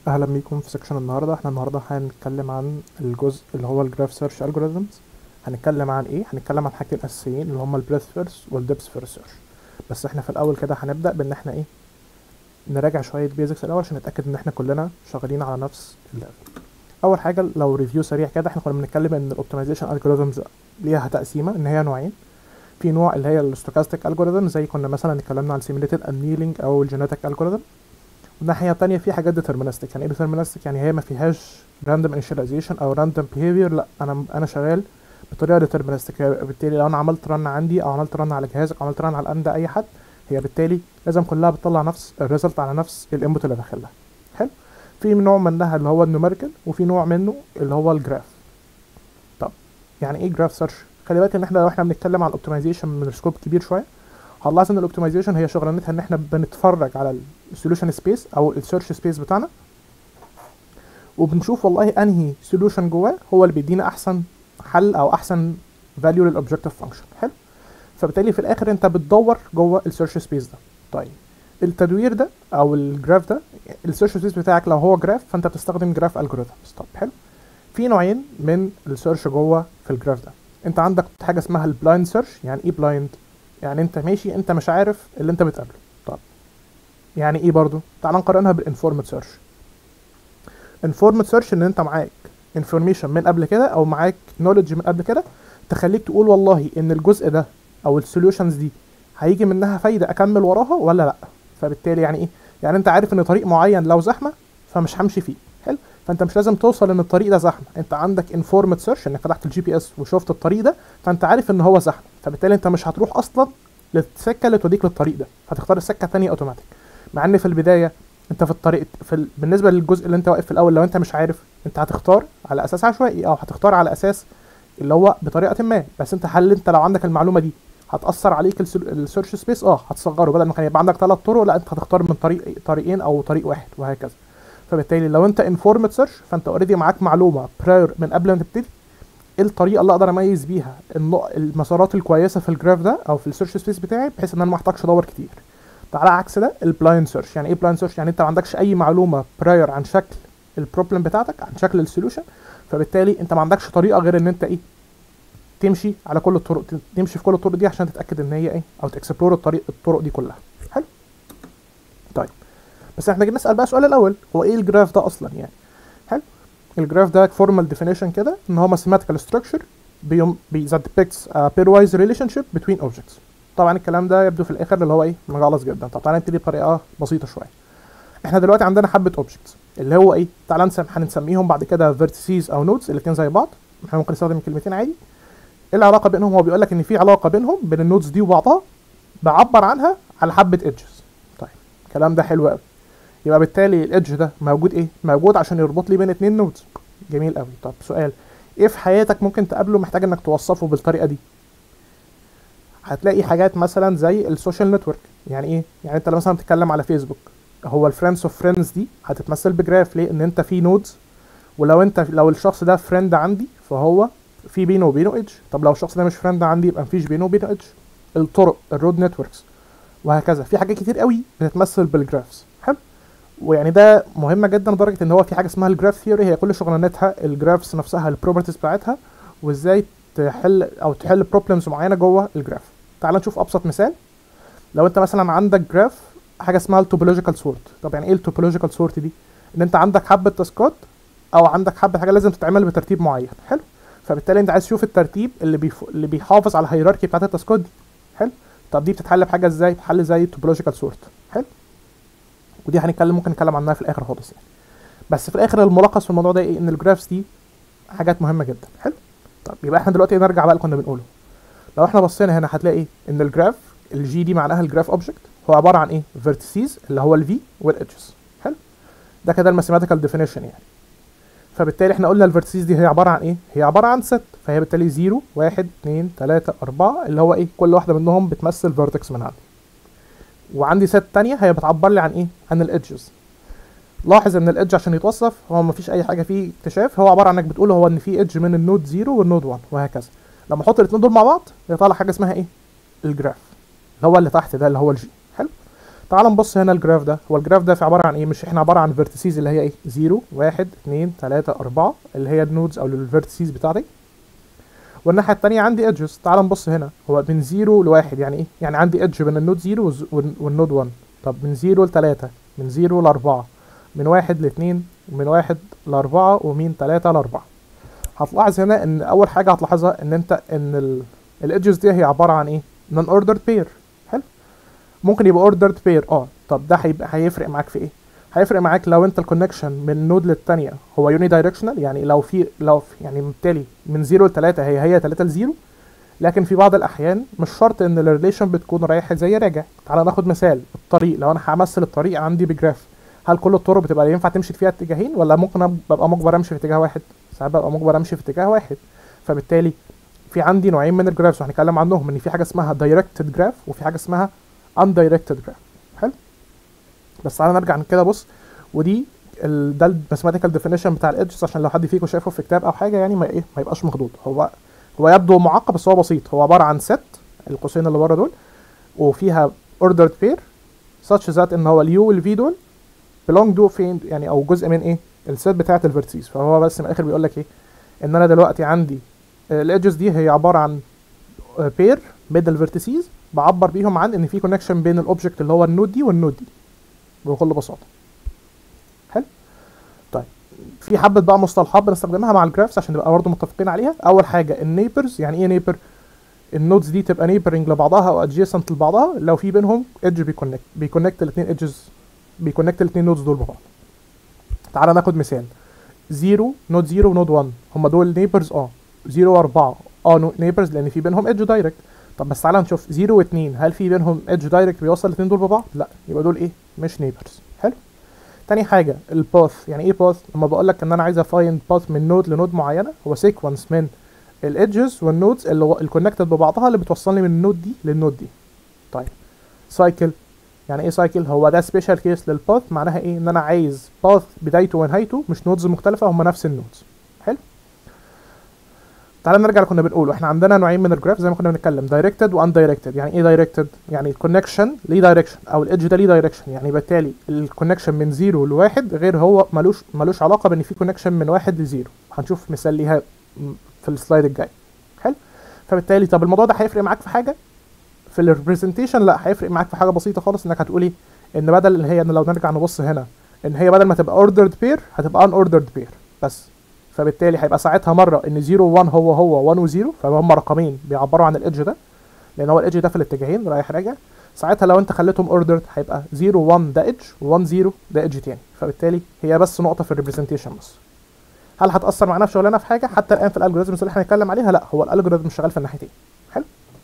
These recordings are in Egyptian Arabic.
اهلا بيكم في سكشن النهارده احنا النهارده هنتكلم عن الجزء اللي هو الجراف سيرش الجوريزمز هنتكلم عن ايه هنتكلم عن حاجتين اساسيين اللي هما البريث فيرست والدبس فيرست سيرش بس احنا في الاول كده هنبدا بان احنا ايه نراجع شويه بيزكس الاول عشان نتاكد ان احنا كلنا شغالين على نفس الليفل اول حاجه لو ريفيو سريع كده احنا كنا بنتكلم ان الاوبتمايزيشن الجوريزمز ليها تقسيمه ان هي نوعين في نوع اللي هي الستوكاستيك الجوريزم زي كنا مثلا اتكلمنا عن سيميليتد انيلينج او الجينيتك الجوريزم والناحيه التانية في حاجات ديترمينستيك يعني ايه ديترمينستيك يعني هي ما فيهاش راندوم انيشاليزيشن او راندوم بيهيفير لا انا انا شغال بطريقه ديترمينستيك بالتالي لو انا عملت رن عندي او عملت رن على جهازك او عملت رن على اند اي حد هي بالتالي لازم كلها بتطلع نفس الريزلت على نفس الانبوت اللي داخلها حلو في نوع منها اللي هو النوميريكال وفي نوع منه اللي هو الجراف طب يعني ايه جراف سيرش خلي بالك ان احنا لو احنا بنتكلم عن الاوبتمايزيشن من سكوب كبير شويه هنلاحظ ان الاوبتمايزيشن هي شغلانتها ان احنا بنتفرج على السوليوشن سبيس او السيرش سبيس بتاعنا وبنشوف والله انهي سوليوشن جواه هو اللي بيدينا احسن حل او احسن فاليو للاوبجكتيف فانكشن حلو فبالتالي في الاخر انت بتدور جوه السيرش سبيس ده طيب التدوير ده او الجراف ده السيرش سبيس بتاعك لو هو جراف فانت بتستخدم جراف الجوريثمز طب حلو في نوعين من السيرش جوه في الجراف ده انت عندك حاجه اسمها البلايند سيرش يعني ايه بلايند يعني انت ماشي انت مش عارف اللي انت بتقابله طب يعني ايه برضو تعال نقارنها بالانفورمد سيرش انفورمد سيرش ان انت معاك انفورميشن من قبل كده او معاك نوليدج من قبل كده تخليك تقول والله ان الجزء ده او السوليوشنز دي هيجي منها فايده اكمل وراها ولا لا فبالتالي يعني ايه يعني انت عارف ان طريق معين لو زحمه فمش همشي فيه حلو فانت مش لازم توصل ان الطريق ده زحمه انت عندك انفورمد سيرش انك فتحت الجي بي اس وشفت الطريق ده فانت عارف ان هو زحمه فبالتالي انت مش هتروح اصلا للسكه اللي توديك للطريق ده هتختار السكه الثانيه اوتوماتيك مع ان في البدايه انت في الطريق في ال... بالنسبه للجزء اللي انت واقف في الاول لو انت مش عارف انت هتختار على اساس عشوائي او هتختار على اساس اللي هو بطريقه ما بس انت هل انت لو عندك المعلومه دي هتاثر عليك السيرش سبيس اه هتصغره بدل ما كان يبقى عندك ثلاث طرق لا انت هتختار من طريق طريقين او طريق واحد وهكذا فبالتالي لو انت انفورمد سيرش فانت اوريدي معاك معلومه براير من قبل ما تبتدي ايه الطريقه اللي اقدر اميز بيها المسارات الكويسه في الجراف ده او في السيرش سبيس بتاعي بحيث ان انا ما احتاجش ادور كتير على عكس ده البلايند سيرش يعني ايه بلايند سيرش يعني انت ما عندكش اي معلومه براير عن شكل البروبلم بتاعتك عن شكل السوليوشن فبالتالي انت ما عندكش طريقه غير ان انت ايه تمشي على كل الطرق تمشي في كل الطرق دي عشان تتاكد ان هي ايه او تكسبلور الطريق الطرق دي كلها حلو طيب بس احنا نسال بقى السؤال الاول هو ايه الجراف ده اصلا يعني حلو الجراف ده فورمال ديفينيشن كده ان هو mathematical structure بيوم بي that depicts a pairwise relationship between objects طبعا الكلام ده يبدو في الاخر اللي هو ايه مجعلص جدا طب تعالى نبتدي بطريقه بسيطه شويه احنا دلوقتي عندنا حبه اوبجكتس اللي هو ايه تعالى نسم هنسميهم بعد كده vertices او نودز الاثنين زي بعض احنا ممكن نستخدم كلمتين عادي ايه العلاقه بينهم هو بيقول لك ان في علاقه بينهم بين النودز دي وبعضها بعبر عنها على حبه ايدجز طيب الكلام ده حلو قوي يبقى بالتالي الايدج ده موجود ايه موجود عشان يربط لي بين اتنين نودز جميل قوي طب سؤال ايه في حياتك ممكن تقابله محتاج انك توصفه بالطريقه دي هتلاقي حاجات مثلا زي السوشيال نتورك يعني ايه يعني انت مثلا بتتكلم على فيسبوك هو الفريندز اوف فريندز دي هتتمثل بجراف ليه ان انت في نودز ولو انت لو الشخص ده فريند عندي فهو في بينه وبينه ايدج طب لو الشخص ده مش فريند عندي يبقى مفيش بينه وبينه ايدج الطرق الرود نتوركس وهكذا في حاجات كتير قوي بتتمثل بالجرافس حلو ويعني ده مهمه جدا لدرجه ان هو في حاجه اسمها الجراف ثيوري هي كل شغلانتها الجرافس نفسها البروبرتيز بتاعتها وازاي تحل او تحل بروبلمز معينه جوه الجراف تعال نشوف ابسط مثال لو انت مثلا عندك جراف حاجه اسمها التوبولوجيكال سورت طب يعني ايه التوبولوجيكال سورت دي ان انت عندك حبه تاسكات او عندك حبه حاجه لازم تتعمل بترتيب معين حلو فبالتالي انت عايز تشوف الترتيب اللي بيف... اللي بيحافظ على الهيراركي بتاعت التاسكات دي حلو طب دي بتتحل بحاجه ازاي بتتحل زي التوبولوجيكال سورت حلو ودي هنتكلم ممكن نتكلم عنها في الاخر خالص يعني بس في الاخر الملخص في الموضوع ده ايه ان الجرافس دي حاجات مهمه جدا حلو طب يبقى احنا دلوقتي نرجع بقى اللي كنا بنقوله لو احنا بصينا هنا هتلاقي ان الجراف الجي دي معناها الجراف اوبجكت هو عباره عن ايه فيرتيسز اللي هو الفي والادجز حلو ده كده الماثيماتيكال ديفينيشن يعني فبالتالي احنا قلنا الفيرتيسز دي هي عباره عن ايه هي عباره عن ست فهي بالتالي 0 1 2 3 4 اللي هو ايه كل واحده منهم بتمثل فيرتكس من عندي وعندي ست تانية هي بتعبر لي عن ايه عن الادجز لاحظ ان الادج عشان يتوصف هو مفيش اي حاجه فيه اكتشاف هو عباره عن انك بتقول هو ان في ايدج من النود 0 والنود 1 وهكذا لما احط الاثنين دول مع بعض يطلع حاجه اسمها ايه الجراف اللي هو اللي تحت ده اللي هو الجي حلو تعال نبص هنا الجراف ده هو الجراف ده في عباره عن ايه مش احنا عباره عن فيرتيسيز اللي هي ايه 0 1 2 3 4 اللي هي النودز او الفيرتيسيز بتاعتي والناحيه الثانيه عندي ايدجز تعال نبص هنا هو من 0 ل 1 يعني ايه يعني عندي ايدج بين النود 0 والنود 1 طب من 0 ل 3 من 0 ل 4 من 1 ل 2 من 1 ل 4 ومن 3 ل 4 هتلاحظ هنا ان اول حاجه هتلاحظها ان انت ان الايدجز دي هي عباره عن ايه نون اوردرد بير حلو ممكن يبقى اوردرد بير اه طب ده هيبقى هيفرق معاك في ايه هيفرق معاك لو انت الكونكشن من نود للتانية هو يوني دايركشنال يعني لو في لو في يعني بالتالي من 0 ل 3 هي هي 3 ل 0 لكن في بعض الاحيان مش شرط ان الريليشن بتكون رايح زي راجع تعال ناخد مثال الطريق لو انا همثل الطريق عندي بجراف هل كل الطرق بتبقى ينفع تمشي فيها اتجاهين ولا ممكن ببقى مجبر امشي في اتجاه واحد ساعات ببقى مجبر امشي في اتجاه واحد فبالتالي في عندي نوعين من الجرافز وهنتكلم عنهم ان في حاجه اسمها دايركتد جراف وفي حاجه اسمها undirected جراف حلو بس تعالى نرجع من كده بص ودي ال ده الماثيماتيكال ديفينيشن بتاع الايدجز عشان لو حد فيكم شايفه في كتاب او حاجه يعني ما ايه ما يبقاش مخضوض هو هو يبدو معقد بس هو بسيط هو عباره عن ست القوسين اللي بره دول وفيها ordered pair such that ان هو اليو والفي دول belong to فين يعني او جزء من ايه الست بتاعه الفيرتيز فهو بس من الاخر بيقول لك ايه ان انا دلوقتي عندي الايدجز دي هي عباره عن بير بين الفيرتيسيز بعبر بيهم عن ان في كونكشن بين الاوبجكت اللي هو النود دي والنود دي بكل بساطه حلو طيب في حبه بقى مصطلحات بنستخدمها مع الجرافس عشان نبقى برضه متفقين عليها اول حاجه النيبرز يعني ايه نيبر النودز دي تبقى نيبرنج لبعضها او ادجيسنت لبعضها لو في بينهم ايدج بيكونكت بيكونكت الاثنين ايدجز بيكونكت الاثنين نودز دول ببعض تعالى ناخد مثال 0 نود 0 ونود 1 هم دول نيبرز اه 0 و4 اه نيبرز لان في بينهم ايدج دايركت طب بس تعالى نشوف 0 و2 هل في بينهم ايدج دايركت بيوصل الاثنين دول ببعض لا يبقى دول ايه مش نيبرز حلو تاني حاجه الباث يعني ايه باث لما بقول لك ان انا عايز افايند باث من نود لنود معينه هو سيكونس من الايدجز والنودز اللي هو الكونكتد ببعضها اللي بتوصلني من النود دي للنود دي طيب سايكل يعني ايه سايكل هو ده سبيشال كيس للباث معناها ايه ان انا عايز باث بدايته ونهايته مش نودز مختلفه هم نفس النودز حلو تعالى نرجع اللي كنا بنقوله احنا عندنا نوعين من الجراف زي ما كنا بنتكلم دايركتد وان دايركتد يعني ايه دايركتد يعني الكونكشن ليه دايركشن او الايدج ده ليه دايركشن يعني بالتالي الكونكشن من زيرو لواحد غير هو ملوش ملوش علاقه بان في كونكشن من واحد لزيرو هنشوف مثال ليها في السلايد الجاي حلو فبالتالي طب الموضوع ده هيفرق معاك في حاجه في الريبريزنتيشن لا هيفرق معاك في حاجه بسيطه خالص انك هتقول ايه ان بدل اللي هي ان لو نرجع نبص هنا ان هي بدل ما تبقى اوردرد بير هتبقى ان اوردرد بير بس فبالتالي هيبقى ساعتها مره ان 0 و1 هو هو 1 و0 فهم رقمين بيعبروا عن الايدج ده لان هو الايدج ده في الاتجاهين رايح راجع ساعتها لو انت خليتهم اوردرد هيبقى 0 1 ده ايدج و1 0 ده ايدج تاني فبالتالي هي بس نقطه في الريبريزنتيشن بس هل هتاثر معانا في شغلنا في حاجه حتى الان في الالجوريزمز اللي احنا هنتكلم عليها لا هو الالجوريزم شغال في الناحيتين حلو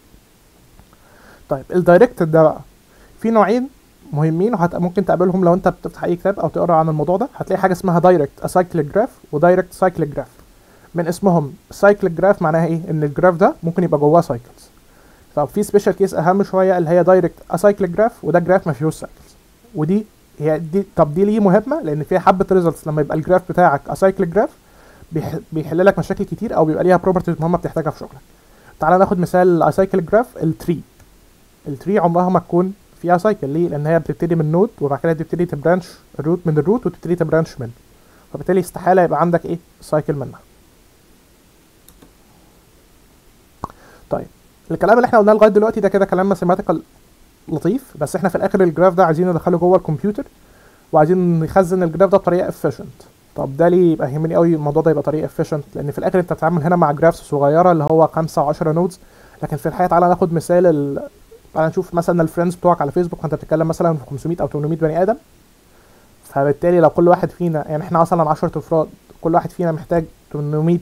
طيب الدايركتد ده بقى في نوعين مهمين وهت... ممكن تقابلهم لو انت بتفتح اي كتاب او تقرا عن الموضوع ده هتلاقي حاجه اسمها دايركت اسايكليك جراف ودايركت سايكليك جراف من اسمهم سايكليك جراف معناها ايه ان الجراف ده ممكن يبقى جواه سايكلز طب في سبيشال كيس اهم شويه اللي هي دايركت اسايكليك جراف وده جراف ما فيهوش سايكلز ودي هي دي طب دي ليه مهمه لان فيها حبه ريزلتس لما يبقى الجراف بتاعك اسايكليك جراف بيح... بيحل لك مشاكل كتير او بيبقى ليها بروبرتيز مهمه بتحتاجها في شغلك تعال ناخد مثال اسايكليك جراف التري التري عمرها ما تكون فيها سايكل ليه لان هي بتبتدي من نود وبعد كده تبتدي تبرانش الروت من الروت وتبتدي تبرانش منه فبالتالي استحاله يبقى عندك ايه سايكل منها طيب الكلام اللي احنا قلناه لغايه دلوقتي ده كده كلام ماثيماتيكال لطيف بس احنا في الاخر الجراف ده عايزين ندخله جوه الكمبيوتر وعايزين نخزن الجراف ده بطريقه افيشنت طب ده ليه يبقى يهمني قوي الموضوع ده يبقى طريقه افيشنت لان في الاخر انت بتتعامل هنا مع جرافس صغيره اللي هو 5 و10 نودز لكن في الحقيقه تعالى ناخد مثال ال... تعالى نشوف مثلا الفريندز بتوعك على فيسبوك وانت بتتكلم مثلا في 500 او 800 بني ادم فبالتالي لو كل واحد فينا يعني احنا مثلا 10 افراد كل واحد فينا محتاج 800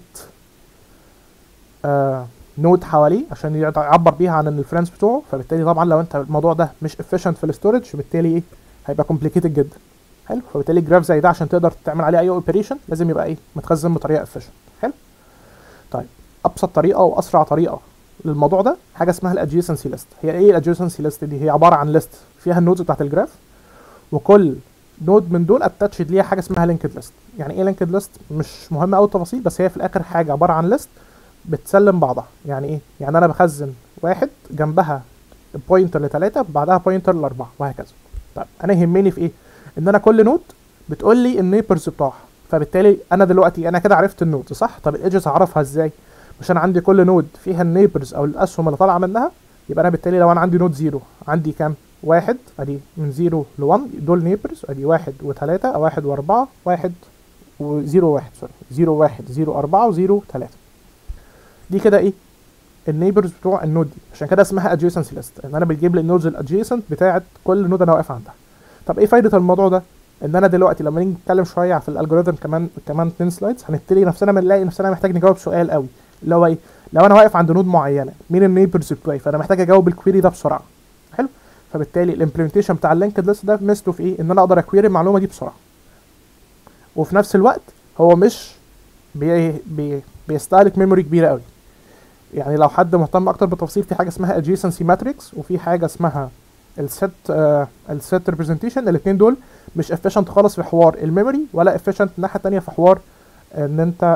آه نود حواليه عشان يعبر بيها عن الفريندز بتوعه فبالتالي طبعا لو انت الموضوع ده مش efficient في الاستورج بالتالي ايه هيبقى complicated جدا حلو فبالتالي جراف زي ده عشان تقدر تعمل عليه اي اوبريشن لازم يبقى ايه متخزن بطريقه efficient حلو طيب ابسط طريقه واسرع طريقه للموضوع ده حاجه اسمها الادجيسنسي ليست هي ايه الادجيسنسي ليست دي هي عباره عن ليست فيها النودز بتاعت الجراف وكل نود من دول اتاتشد ليها حاجه اسمها لينكد ليست يعني ايه لينكد ليست مش مهمه قوي التفاصيل بس هي في الاخر حاجه عباره عن ليست بتسلم بعضها يعني ايه يعني انا بخزن واحد جنبها بوينتر لثلاثة بعدها بوينتر لأربعة وهكذا طب انا يهمني في ايه ان انا كل نود بتقول لي النيبرز بتوعها فبالتالي انا دلوقتي انا كده عرفت النود صح طب الايدجز هعرفها ازاي مش انا عندي كل نود فيها النيبرز او الاسهم اللي طالعه منها يبقى انا بالتالي لو انا عندي نود زيرو عندي كام واحد ادي من زيرو ل 1 دول نيبرز ادي واحد وثلاثة او واحد واربعة واحد وزيرو واحد سوري زيرو واحد زيرو اربعة وزيرو ثلاثة دي كده ايه النيبرز بتوع النود دي عشان كده اسمها adjacency list ان انا بتجيب لي النودز الادجيسنت بتاعت كل نود انا واقف عندها طب ايه فايده الموضوع ده ان انا دلوقتي لما نيجي نتكلم شويه في الالجوريثم كمان كمان 2 سلايدز هنبتدي نفسنا بنلاقي نفسنا محتاج نجاوب سؤال قوي اللي هو ايه لو انا واقف عند نود معينه مين النيبرز بتوعي فانا محتاج اجاوب الكويري ده بسرعه حلو فبالتالي الامبلمنتيشن بتاع اللينكد ليست ده ميزته في ايه ان انا اقدر اكويري المعلومه دي بسرعه وفي نفس الوقت هو مش بي بي بيستهلك ميموري كبيره قوي يعني لو حد مهتم اكتر بالتفاصيل في حاجه اسمها adjacency matrix وفي حاجه اسمها الست آه الست ريبريزنتيشن الاثنين دول مش efficient خالص في حوار الميموري ولا efficient الناحيه الثانيه في حوار ان انت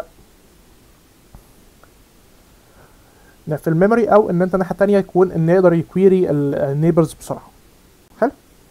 في الميموري او ان انت الناحيه الثانيه يكون ان يقدر يكويري النيبرز بسرعه حلو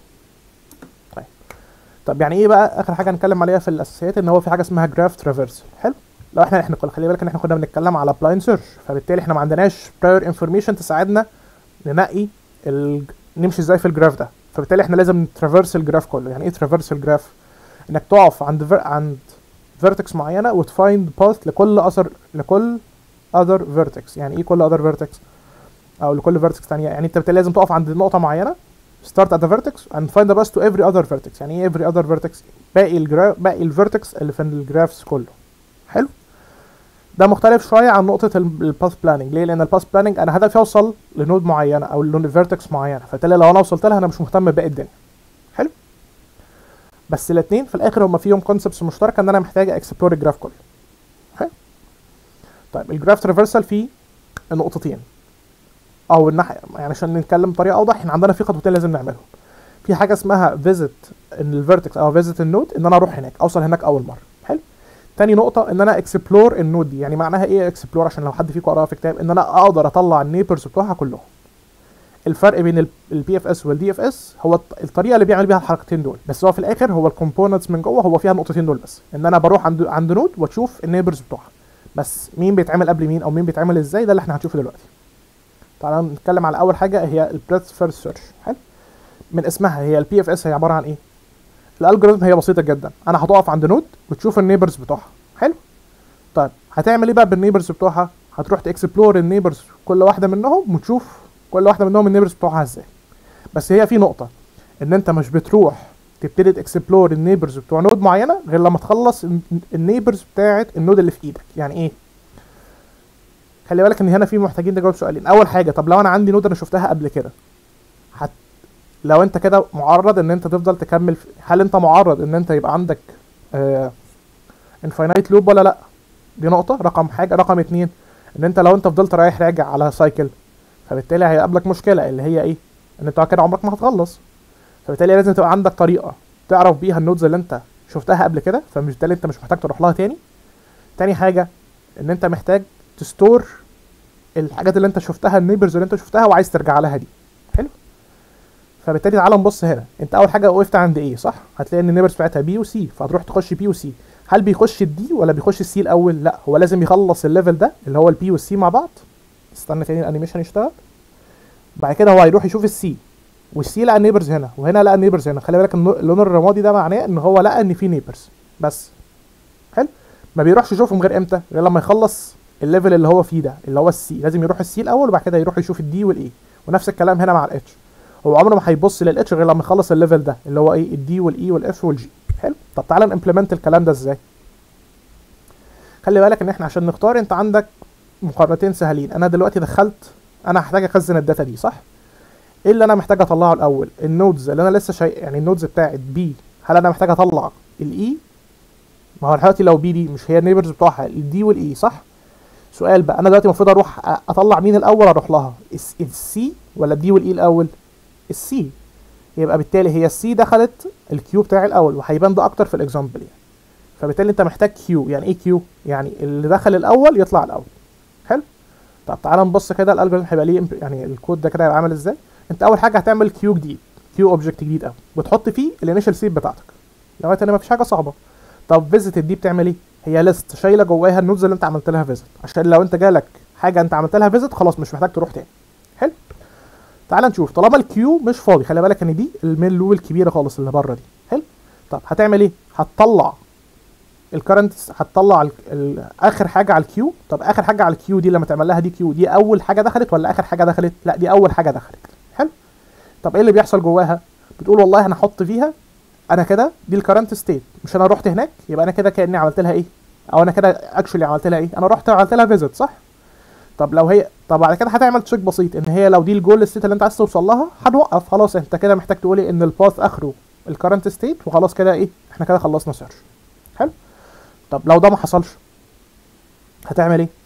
طيب طب يعني ايه بقى اخر حاجه هنتكلم عليها في الاساسيات ان هو في حاجه اسمها جراف ترافيرسل حلو لو احنا احنا خلي بالك ان احنا كنا بنتكلم على بلايند سيرش فبالتالي احنا ما عندناش براير انفورميشن تساعدنا ننقي ال... نمشي ازاي في الجراف ده فبالتالي احنا لازم ترافيرس الجراف كله يعني ايه ترافيرس الجراف انك تقف عند فر... عند فيرتكس معينه وتفايند باث لكل اثر لكل other vertex يعني ايه كل other vertex او لكل vertex ثانيه يعني انت بالتالي لازم تقف عند نقطه معينه start at the vertex and find the best to every other vertex يعني ايه every other vertex باقي الجراف باقي الفيرتكس اللي في الجرافس كله حلو ده مختلف شويه عن نقطه الباث بلاننج ليه لان الباث بلاننج انا هدفي اوصل لنود معينه او لفيرتكس معينه فبالتالي لو انا وصلت لها انا مش مهتم بباقي الدنيا حلو بس الاثنين في الاخر هما فيهم كونسبتس مشتركه ان انا محتاج اكسبلور الجراف كله حلو طيب الجراف ترافيرسال فيه نقطتين او الناحيه يعني عشان نتكلم بطريقه اوضح احنا عندنا في خطوتين لازم نعملهم في حاجه اسمها فيزيت الفيرتكس او فيزيت النود ان انا اروح هناك اوصل هناك اول مره حلو تاني نقطة ان انا اكسبلور النود دي يعني معناها ايه اكسبلور عشان لو حد فيكم قراها في كتاب ان انا اقدر اطلع النيبرز بتوعها كلهم الفرق بين البي اف اس والدي اف اس هو الطريقه اللي بيعمل بيها الحركتين دول بس هو في الاخر هو الكومبوننتس من جوه هو فيها النقطتين دول بس ان انا بروح عند عند نود واشوف النيبرز بتوعها بس مين بيتعمل قبل مين او مين بيتعمل ازاي ده اللي احنا هنشوفه دلوقتي تعالى نتكلم على اول حاجه هي البريث فيرست سيرش حلو من اسمها هي البي اف اس هي عباره عن ايه الالجوريثم هي بسيطه جدا انا هتقف عند نود وتشوف النيبرز بتوعها حلو طيب هتعمل ايه بقى بالنيبرز بتوعها هتروح تاكسبلور النيبرز كل واحده منهم وتشوف كل واحده منهم النيبرز بتوعها ازاي بس هي في نقطه ان انت مش بتروح تبتدي تاكسبلور النيبرز بتوع نود معينه غير لما تخلص النيبرز بتاعه النود اللي في ايدك يعني ايه خلي بالك ان هنا في محتاجين نجاوب سؤالين اول حاجه طب لو انا عندي نود انا شفتها قبل كده هت... لو انت كده معرض ان انت تفضل تكمل في... هل انت معرض ان انت يبقى عندك آه... انفاينايت لوب ولا لا دي نقطه رقم حاجه رقم اتنين ان انت لو انت فضلت رايح راجع على سايكل فبالتالي هيقابلك مشكله اللي هي ايه ان انت كده عمرك ما هتخلص فبالتالي لازم تبقى عندك طريقه تعرف بيها النودز اللي انت شفتها قبل كده فبالتالي انت مش محتاج تروح لها تاني تاني حاجه ان انت محتاج تستور الحاجات اللي انت شفتها النيبرز اللي انت شفتها وعايز ترجع لها دي حلو فبالتالي تعالى نبص هنا انت اول حاجه وقفت عند ايه صح هتلاقي ان النيبرز بتاعتها بي وسي فهتروح تخش بي وسي هل بيخش الدي ولا بيخش السي الاول لا هو لازم يخلص الليفل ده اللي هو البي والسي مع بعض استنى تاني الانيميشن يشتغل بعد كده هو هيروح يشوف السي والسي لقى النيبرز هنا وهنا لقى النيبرز هنا خلي بالك اللون الرمادي ده معناه ان هو لقى ان في نيبرز بس حلو ما بيروحش يشوفهم غير امتى غير لما يخلص الليفل اللي هو فيه ده اللي هو السي لازم يروح السي الاول وبعد كده يروح يشوف الدي والاي ونفس الكلام هنا مع الاتش هو عمره ما هيبص للاتش غير لما يخلص الليفل ده اللي هو ايه الدي والاي والاف والجي حلو طب تعالى نمبلمنت الكلام ده ازاي خلي بالك ان احنا عشان نختار انت عندك مقارنتين سهلين انا دلوقتي دخلت انا هحتاج اخزن الداتا دي صح ايه اللي انا محتاج اطلعه الاول النودز اللي انا لسه شاي يعني النودز بتاعت بي هل انا محتاج اطلع الاي ما هو دلوقتي لو بي دي مش هي النيبرز بتوعها الدي والاي صح سؤال بقى انا دلوقتي المفروض اروح اطلع مين الاول اروح لها السي ولا الدي والاي الاول السي يبقى بالتالي هي السي دخلت الكيو بتاعي الاول وهيبان ده اكتر في الاكزامبل يعني فبالتالي انت محتاج كيو يعني ايه كيو يعني اللي دخل الاول يطلع الاول حلو طب تعالى نبص كده الالجوريثم هيبقى ليه يعني الكود ده كده هيبقى عامل ازاي انت اول حاجه هتعمل كيو جديد كيو اوبجكت جديد قوي وتحط فيه الانيشال سيت بتاعتك لغايه ان مفيش حاجه صعبه طب فيزيتد دي بتعمل ايه هي ليست شايله جواها النودز اللي انت عملت لها فيزيت عشان لو انت جالك حاجه انت عملت لها فيزيت خلاص مش محتاج تروح تاني حلو تعال نشوف طالما الكيو مش فاضي خلي بالك ان دي المين لوب الكبيره خالص اللي بره دي حلو طب هتعمل ايه هتطلع الكرنت هتطلع ال... ال... اخر حاجه على الكيو طب اخر حاجه على الكيو دي لما تعمل لها دي كيو دي اول حاجه دخلت ولا اخر حاجه دخلت لا دي اول حاجه دخلت حلو طب ايه اللي بيحصل جواها بتقول والله انا احط فيها انا كده دي الكرنت ستيت مش انا رحت هناك يبقى انا كده كاني عملت لها ايه او انا كده اكشولي عملت لها ايه انا رحت عملت لها فيزيت صح طب لو هي طب بعد كده هتعمل تشيك بسيط ان هي لو دي الجول ستيت اللي انت عايز توصل لها هتوقف خلاص انت كده محتاج تقولي ان الباث اخره الكرنت ستيت وخلاص كده ايه احنا كده خلصنا سيرش حلو طب لو ده ما حصلش هتعمل ايه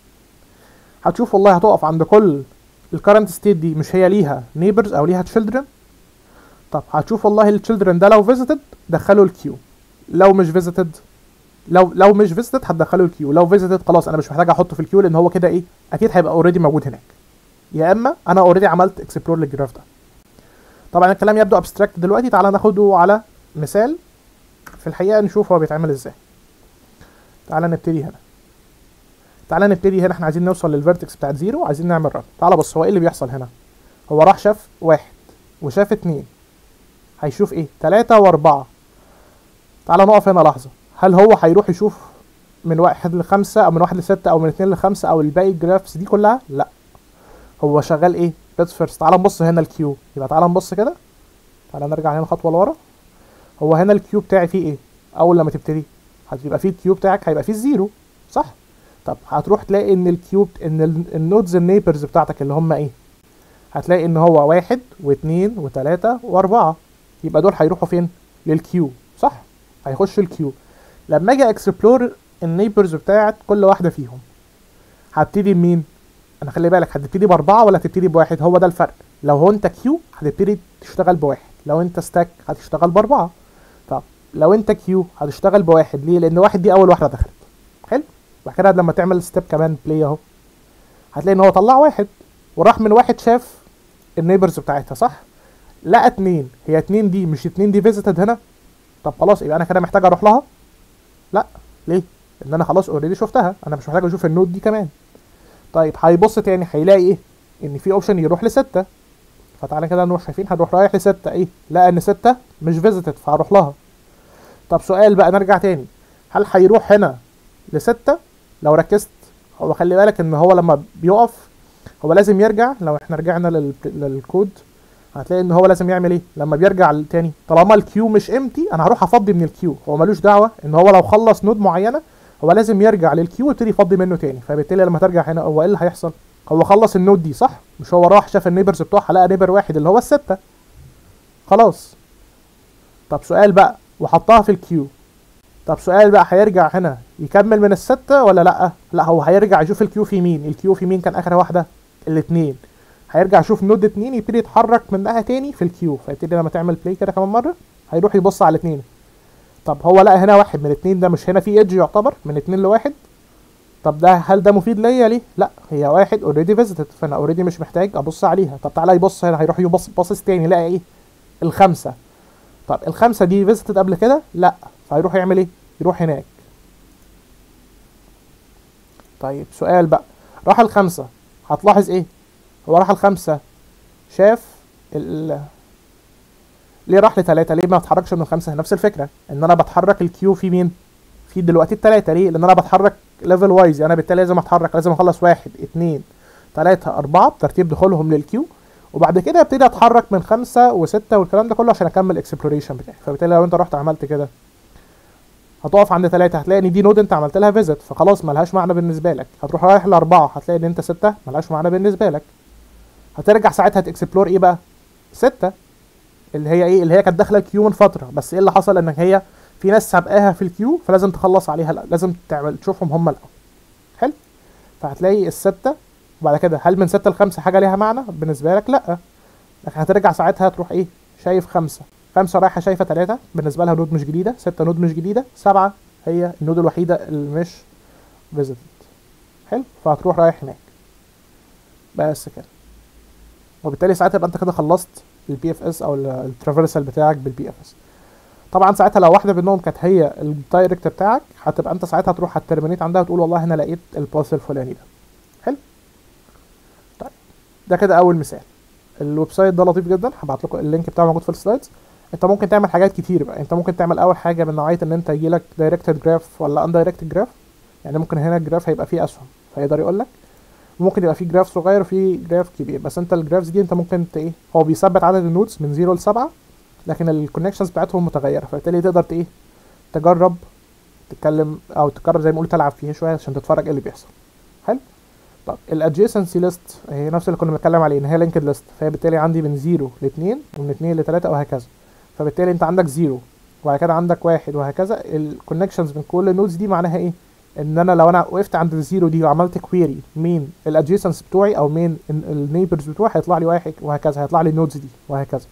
هتشوف والله هتقف عند كل الكرنت ستيت دي مش هي ليها نيبرز او ليها تشيلدرن طب هتشوف والله التشيلدرن ده لو فيزيتد دخله الكيو لو مش فيزيتد لو لو مش فيزيتد هتدخله الكيو لو فيزيتد خلاص انا مش محتاج احطه في الكيو لان هو كده ايه اكيد هيبقى اوريدي موجود هناك يا اما انا اوريدي عملت اكسبلور للجراف ده طبعا الكلام يبدو ابستراكت دلوقتي تعالى ناخده على مثال في الحقيقه نشوف هو بيتعمل ازاي تعالى نبتدي هنا تعالى نبتدي هنا احنا عايزين نوصل للفيرتكس بتاعت زيرو عايزين نعمل رن تعالى بص هو ايه اللي بيحصل هنا هو راح شاف واحد وشاف اتنين هيشوف ايه تلاتة واربعة تعالى نقف هنا لحظة هل هو هيروح يشوف من واحد لخمسة او من واحد لستة او من اتنين لخمسة او الباقي الجرافس دي كلها لا هو شغال ايه بيتس فيرست تعالى نبص هنا الكيو يبقى تعالى نبص كده تعالى نرجع هنا خطوة لورا هو هنا الكيو بتاعي فيه ايه اول لما تبتدي هتبقى فيه الكيو بتاعك هيبقى فيه الزيرو صح طب هتروح تلاقي ان الكيوب ان ال- النودز النيبرز بتاعتك اللي هم ايه هتلاقي ان هو واحد واثنين وثلاثة واربعة يبقى دول هيروحوا فين للكيو صح هيخشوا الكيو لما اجي اكسبلور النيبرز بتاعت كل واحدة فيهم هبتدي بمين انا خلي بالك هتبتدي باربعة ولا هتبتدي بواحد هو ده الفرق لو هو انت كيو هتبتدي تشتغل بواحد لو انت ستاك هتشتغل باربعة طب لو انت كيو هتشتغل بواحد ليه لان واحد دي اول واحدة دخلت حلو بعد كده لما تعمل ستيب كمان بلاي اهو هتلاقي ان هو طلع واحد وراح من واحد شاف النيبرز بتاعتها صح لقى اتنين هي اتنين دي مش اتنين دي فيزيتد هنا طب خلاص يبقى انا كده محتاج اروح لها لا ليه ان انا خلاص اوريدي شفتها انا مش محتاج اشوف النود دي كمان طيب هيبص تاني هيلاقي ايه ان في اوبشن يروح لستة فتعالى كده نروح شايفين هنروح رايح لستة ايه لقى ان ستة مش فيزيتد فهروح لها طب سؤال بقى نرجع تاني هل هيروح هنا لستة لو ركزت هو خلي بالك ان هو لما بيقف هو لازم يرجع لو احنا رجعنا لل... للكود هتلاقي ان هو لازم يعمل ايه لما بيرجع تاني طالما الكيو مش امتي انا هروح افضي من الكيو هو ملوش دعوه ان هو لو خلص نود معينه هو لازم يرجع للكيو ويبتدي يفضي منه تاني فبالتالي لما ترجع هنا هو ايه اللي هيحصل هو خلص النود دي صح مش هو راح شاف النيبرز بتوعها لقى نيبر واحد اللي هو الستة خلاص طب سؤال بقى وحطها في الكيو طب سؤال بقى هيرجع هنا يكمل من الستة ولا لأ؟ لا هو هيرجع يشوف الكيو في مين، الكيو في مين كان آخر واحدة؟ الاتنين. هيرجع يشوف نود اتنين يبتدي يتحرك منها تاني في الكيو، فيبتدي لما تعمل بلاي كده كمان مرة هيروح يبص على الاتنين. طب هو لقى هنا واحد من اتنين ده مش هنا في ايدج يعتبر من اتنين لواحد؟ طب ده هل ده مفيد ليا ليه؟ لا هي واحد اوريدي فيزيتد فانا اوريدي مش محتاج ابص عليها، طب تعالى يبص هنا هيروح يبص باصص تاني يلاقي ايه؟ الخمسة. طب الخمسة دي فيزيتد قبل كده؟ لا فهيروح يعمل ايه؟ يروح هناك طيب سؤال بقى راح الخمسة هتلاحظ ايه هو راح الخمسة شاف ال ليه راح لتلاتة ليه ما اتحركش من الخمسة نفس الفكرة ان انا بتحرك الكيو في مين في دلوقتي التلاتة ليه لان انا بتحرك ليفل وايز يعني انا بالتالي لازم اتحرك لازم اخلص واحد اتنين تلاتة اربعة بترتيب دخولهم للكيو وبعد كده ابتدي اتحرك من خمسة وستة والكلام ده كله عشان اكمل اكسبلوريشن بتاعي فبالتالي لو انت رحت عملت كده هتقف عند ثلاثة هتلاقي ان دي نود انت عملت لها فيزيت فخلاص ملهاش معنى بالنسبة لك هتروح رايح لأربعة هتلاقي ان انت ستة ملهاش معنى بالنسبة لك هترجع ساعتها تكسبلور ايه بقى ستة اللي هي ايه اللي هي كانت داخلة الكيو من فترة بس ايه اللي حصل ان هي في ناس سابقاها في الكيو فلازم تخلص عليها لا. لازم تعمل تشوفهم هم الاول حلو فهتلاقي الستة وبعد كده هل من ستة لخمسة حاجة ليها معنى بالنسبة لك لا لكن هترجع ساعتها تروح ايه شايف خمسة خمسة رايحة شايفة تلاتة بالنسبة لها نود مش جديدة ستة نود مش جديدة سبعة هي النود الوحيدة اللي مش فيزيتد حلو فهتروح رايح هناك بس كده وبالتالي ساعتها يبقى انت كده خلصت البي اف اس او الترافرسال بتاعك بالبي اف اس طبعا ساعتها لو واحده منهم كانت هي الدايركت بتاعك هتبقى انت ساعتها تروح هترمينيت عندها وتقول والله انا لقيت الباث الفلاني ده حلو طيب ده كده اول مثال الويب سايت ده لطيف جدا هبعت لكم اللينك بتاعه موجود في السلايدز انت ممكن تعمل حاجات كتير بقى انت ممكن تعمل اول حاجه من نوعيه ان انت يجي لك دايركتد جراف ولا ان دايركتد جراف يعني ممكن هنا الجراف هيبقى فيه اسهم فيقدر يقول لك ممكن يبقى فيه جراف صغير وفيه جراف كبير بس انت الجرافز دي انت ممكن ت- ايه هو بيثبت عدد النودز من 0 ل 7 لكن الكونكشنز بتاعتهم متغيره فبالتالي تقدر ت- ايه تجرب تتكلم او تجرب زي ما قلت تلعب فيها شويه عشان تتفرج ايه اللي بيحصل حلو طب الادجيسنسي ليست هي نفس اللي كنا بنتكلم عليه ان هي لينكد ليست فهي بالتالي عندي من 0 ل 2 ومن 2 ل 3 وهكذا فبالتالي انت عندك 0 وبعد كده عندك واحد وهكذا الكونكشنز من كل النودز دي معناها ايه ان انا لو انا وقفت عند الزيرو دي وعملت كويري مين الادجيسنس بتوعي او مين النيبرز بتوعي هيطلع لي واحد وهكذا هيطلع لي النودز دي وهكذا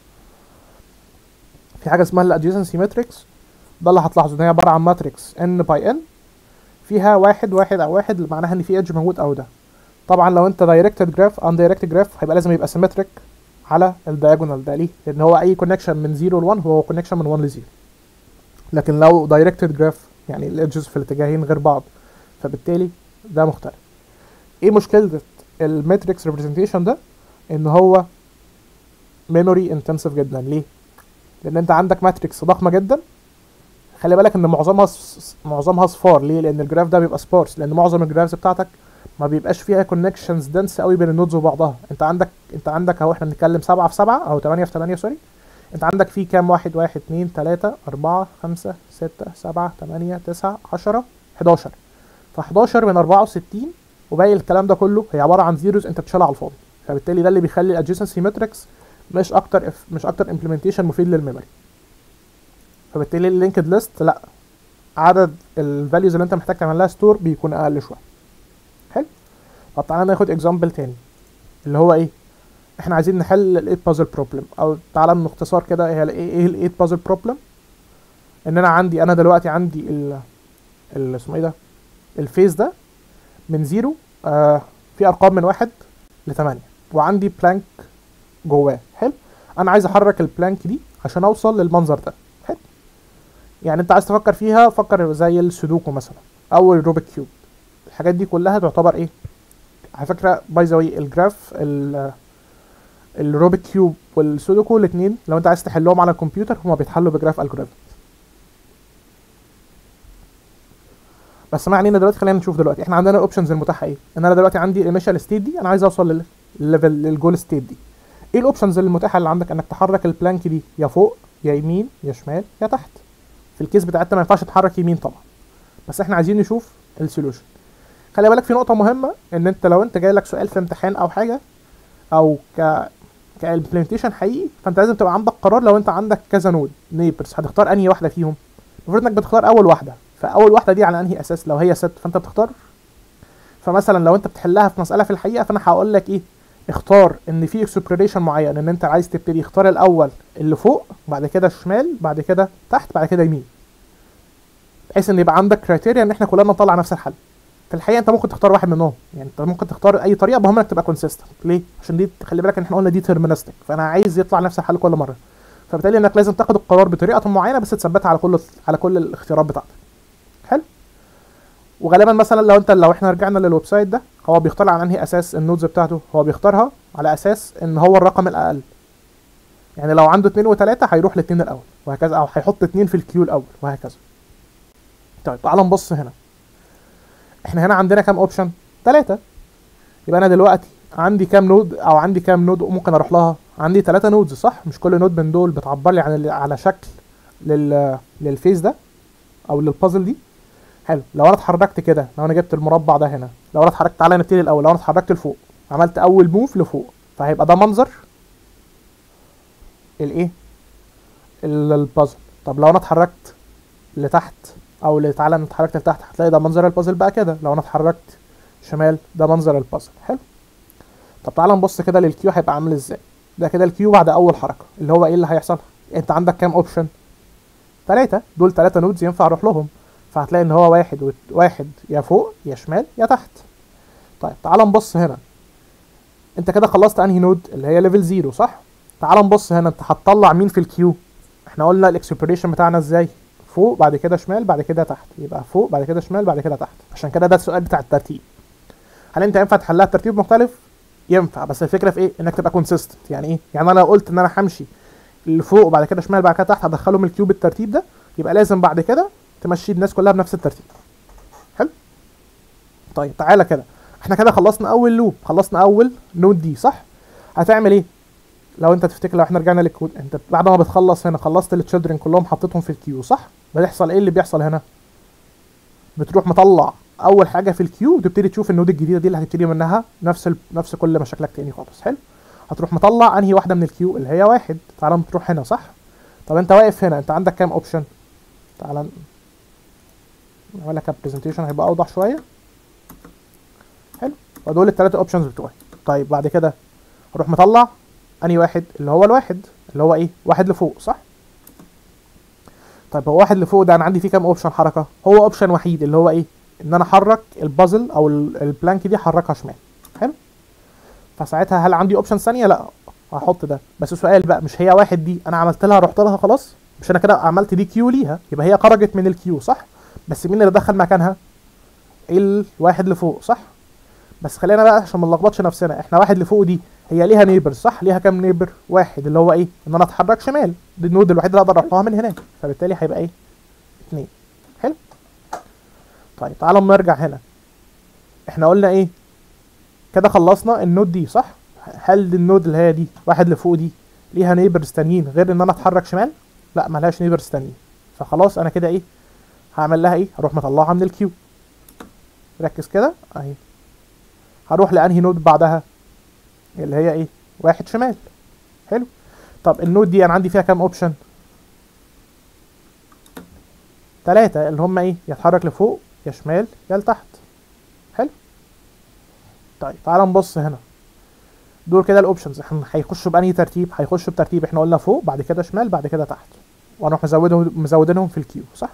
في حاجه اسمها الادجيسنسي ماتريكس ده اللي هتلاحظوا ان هي عباره عن ماتريكس ان باي ان فيها واحد واحد او واحد اللي معناها ان في ايدج موجود او ده طبعا لو انت دايركتد جراف ان دايركتد جراف هيبقى لازم يبقى سيمتريك على الدايجونال ده ليه لان هو اي كونكشن من 0 ل 1 هو كونكشن من 1 ل 0 لكن لو دايركتد جراف يعني الايدجز في الاتجاهين غير بعض فبالتالي ده مختلف ايه مشكله الماتريكس ريبريزنتيشن ده ان هو ميموري انتنسيف جدا ليه لان انت عندك ماتريكس ضخمه جدا خلي بالك ان معظمها س- معظمها صفار ليه لان الجراف ده بيبقى سبارس لان معظم الجرافز بتاعتك ما بيبقاش فيها كونكشنز دنس قوي بين النودز وبعضها انت عندك انت عندك اهو احنا بنتكلم 7 في 7 او 8 في 8 سوري انت عندك فيه كام واحد واحد اتنين تلاتة أربعة خمسة ستة سبعة تمانية تسعة عشرة حداشر ف 11 من 64 وباقي الكلام ده كله هي عبارة عن زيروز انت بتشيلها على الفاضي فبالتالي ده اللي بيخلي الادجيسنسي ماتريكس مش اكتر اف مش اكتر امبلمنتيشن مفيد للميموري فبالتالي اللينكد ليست لا عدد الفاليوز اللي انت محتاج تعمل لها ستور بيكون اقل شويه حلو طب تعالى ناخد اكزامبل تاني اللي هو ايه احنا عايزين نحل الايت بازل بروبلم او تعالى باختصار كده هي ايه ايه الايت بازل بروبلم ان انا عندي انا دلوقتي عندي ال ال اسمه ايه ده الفيز ده من زيرو آه في ارقام من واحد لثمانية وعندي بلانك جواه حلو انا عايز احرك البلانك دي عشان اوصل للمنظر ده حلو يعني انت عايز تفكر فيها فكر زي السودوكو مثلا او الروبيك كيوب الحاجات دي كلها تعتبر ايه على فكره باي ذا واي الجراف ال- الروبيك كيوب والسودوكو الاثنين لو انت عايز تحلهم على الكمبيوتر هما بيتحلوا بجراف الجوريثم بس ما علينا دلوقتي خلينا نشوف دلوقتي احنا عندنا الاوبشنز المتاحه ايه ان انا دلوقتي عندي الانيشال ستيت دي انا عايز اوصل للليفل للجول ستيت دي ايه الاوبشنز المتاحه اللي عندك انك تحرك البلانك دي يا فوق يا يمين يا شمال يا تحت في الكيس بتاعتنا ما ينفعش تتحرك يمين طبعا بس احنا عايزين نشوف السولوشن خلي بالك في نقطه مهمه ان انت لو انت جاي لك سؤال في امتحان او حاجه او ك كالمبلمنتيشن حقيقي فانت لازم تبقى عندك قرار لو انت عندك كذا نود نيبرز هتختار انهي واحده فيهم المفروض انك بتختار اول واحده فاول واحده دي على انهي اساس لو هي ست فانت بتختار فمثلا لو انت بتحلها في مساله في الحقيقه فانا هقول لك ايه اختار ان في اكسبلوريشن معين ان انت عايز تبتدي اختار الاول اللي فوق بعد كده شمال بعد كده تحت بعد كده يمين بحيث ان يبقى عندك كرايتيريا ان احنا كلنا نطلع نفس الحل في الحقيقه انت ممكن تختار واحد منهم يعني انت ممكن تختار اي طريقه المهم انك تبقى كونسيستنت ليه عشان دي خلي بالك ان احنا قلنا دي ترمينستك فانا عايز يطلع نفس الحل كل مره فبالتالي انك لازم تاخد القرار بطريقه معينه بس تثبتها على كل على كل الاختيارات بتاعتك حلو وغالبا مثلا لو انت لو احنا رجعنا للويب سايت ده هو بيختار على انهي اساس النودز بتاعته هو بيختارها على اساس ان هو الرقم الاقل يعني لو عنده اتنين وتلاتة هيروح لاتنين الاول وهكذا او هيحط اتنين في الكيو الاول وهكذا طيب تعال نبص هنا احنا هنا عندنا كام اوبشن تلاتة يبقى انا دلوقتي عندي كام نود او عندي كام نود ممكن اروح لها عندي تلاتة نودز صح مش كل نود من دول بتعبر لي عن ال- على شكل لل للفيس ده او للبازل دي حلو لو انا اتحركت كده لو انا جبت المربع ده هنا لو انا اتحركت تعالى نبتدي الاول لو انا اتحركت لفوق عملت اول موف لفوق فهيبقى ده منظر الايه ال- البازل طب لو انا اتحركت لتحت او ل- تعالى انا اتحركت لتحت هتلاقي ده منظر البازل بقى كده لو انا اتحركت شمال ده منظر البازل حلو طب تعالى نبص كده للكيو هيبقى عامل ازاي ده كده الكيو بعد اول حركه اللي هو ايه اللي هيحصل انت عندك كام اوبشن ثلاثة دول ثلاثة نودز ينفع اروح لهم فهتلاقي ان هو واحد وت- واحد يا فوق يا شمال يا تحت طيب تعال نبص هنا انت كده خلصت انهي نود اللي هي ليفل زيرو صح تعال نبص هنا انت هتطلع مين في الكيو احنا قلنا الاكسبريشن بتاعنا ازاي فوق بعد كده شمال بعد كده تحت يبقى فوق بعد كده شمال بعد كده تحت عشان كده ده السؤال بتاع الترتيب هل انت ينفع تحلها بترتيب مختلف ينفع بس الفكره في ايه انك تبقى كونسيستنت يعني ايه يعني انا لو قلت ان انا همشي اللي فوق وبعد كده شمال بعد كده تحت هدخلهم الكيوب الترتيب ده يبقى لازم بعد كده تمشي الناس كلها بنفس الترتيب حلو طيب تعالى كده احنا كده خلصنا اول لوب خلصنا اول نود دي صح هتعمل ايه لو انت تفتكر لو احنا رجعنا للكود انت بعد ما بتخلص هنا خلصت التشيلدرن كلهم حطيتهم في الكيو صح بيحصل ايه اللي بيحصل هنا بتروح مطلع اول حاجه في الكيو وتبتدي تشوف النود الجديده دي اللي هتبتدي منها نفس ال... نفس كل مشاكلك تاني خالص حلو هتروح مطلع انهي واحده من الكيو اللي هي واحد تعالى تروح هنا صح طب انت واقف هنا انت عندك كام اوبشن تعالى نعمل لك برزنتيشن هيبقى اوضح شويه حلو ودول الثلاثه اوبشنز بتوعي طيب بعد كده اروح مطلع انهي واحد اللي هو الواحد اللي هو ايه واحد لفوق صح طيب هو واحد لفوق ده انا عندي فيه كام اوبشن حركه هو اوبشن وحيد اللي هو ايه ان انا احرك البازل او ال- البلانك دي احركها شمال حلو فساعتها هل عندي اوبشن ثانيه لا هحط ده بس السؤال بقى مش هي واحد دي انا عملت لها رحت لها خلاص مش انا كده عملت دي كيو ليها يبقى هي خرجت من الكيو صح بس مين اللي دخل مكانها الواحد لفوق صح بس خلينا بقى عشان ما نلخبطش نفسنا احنا واحد لفوق دي هي ليها نيبر صح ليها كام نيبر واحد اللي هو ايه ان انا اتحرك شمال دي النود الوحيد اللي اقدر اروح لها من هناك فبالتالي هيبقى ايه اتنين حلو طيب تعالى اما نرجع هنا احنا قلنا ايه كده خلصنا النود دي صح هل دي النود اللي هي دي واحد لفوق دي ليها نيبرز تانيين غير ان انا اتحرك شمال لا ملهاش نيبرز تانيين فخلاص انا كده ايه هعمل لها ايه هروح مطلعها من الكيو ركز كده اهي هروح لانهي نود بعدها اللي هي ايه واحد شمال حلو طب النود دي انا عندي فيها كام اوبشن ثلاثة اللي هم ايه يتحرك لفوق يا شمال يا لتحت حلو طيب تعال نبص هنا دول كده الاوبشنز احنا هيخشوا بانهي ترتيب هيخشوا بترتيب احنا قلنا فوق بعد كده شمال بعد كده تحت وهنروح مزودهم مزودينهم في الكيو صح